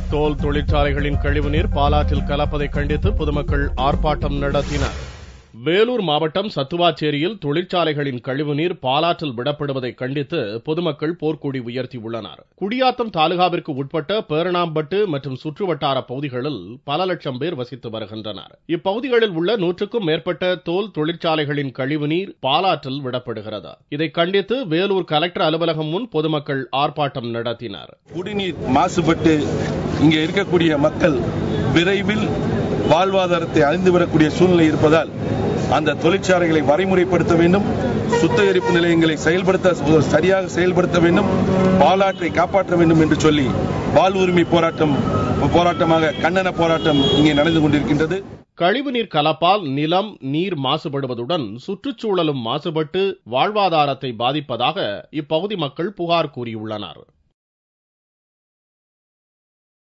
தோல் தொழிற்சாலைகளின் கழிவுநீர் பாலாற்றில் கலப்பதை கண்டித்து பொதுமக்கள் ஆர்ப்பாட்டம் நடத்தினர் வேலூர் மாவட்டம் சத்துவாச்சேரியில் தொழிற்சாலைகளின் கழிவுநீர் பாலாற்றில் விடப்படுவதை கண்டித்து பொதுமக்கள் போர்க்கொடி உயர்த்தியுள்ளனர் குடியாத்தம் தாலுகாவிற்கு உட்பட்ட பேரணாம்பட்டு மற்றும் சுற்றுவட்டார பகுதிகளில் பல லட்சம் பேர் வசித்து வருகின்றனர் இப்பகுதிகளில் உள்ள நூற்றுக்கும் மேற்பட்ட தோல் தொழிற்சாலைகளின் கழிவுநீர் பாலாற்றில் விடப்படுகிறது இதை கண்டித்து வேலூர் கலெக்டர் அலுவலகம் முன் பொதுமக்கள் ஆர்ப்பாட்டம் நடத்தினர் குடிநீர் மாசுபட்டு இங்கே இருக்கக்கூடிய மக்கள் விரைவில் வாழ்வாதாரத்தை அழிந்துவிடக்கூடிய சூழ்நிலை இருப்பதால் அந்த தொழிற்சாலைகளை வரைமுறைப்படுத்த வேண்டும் சுத்திகரிப்பு நிலையங்களை செயல்படுத்த சரியாக செயல்படுத்த வேண்டும் பாலாற்றை காப்பாற்ற வேண்டும் என்று சொல்லி வாழ்வுரிமை போராட்டம் போராட்டமாக கண்டன போராட்டம் இங்கே நடந்து கொண்டிருக்கின்றது கழிவுநீர் கலப்பால் நிலம் நீர் மாசுபடுவதுடன் சுற்றுச்சூழலும் மாசுபட்டு வாழ்வாதாரத்தை பாதிப்பதாக இப்பகுதி மக்கள் புகார் கூறியுள்ளனர்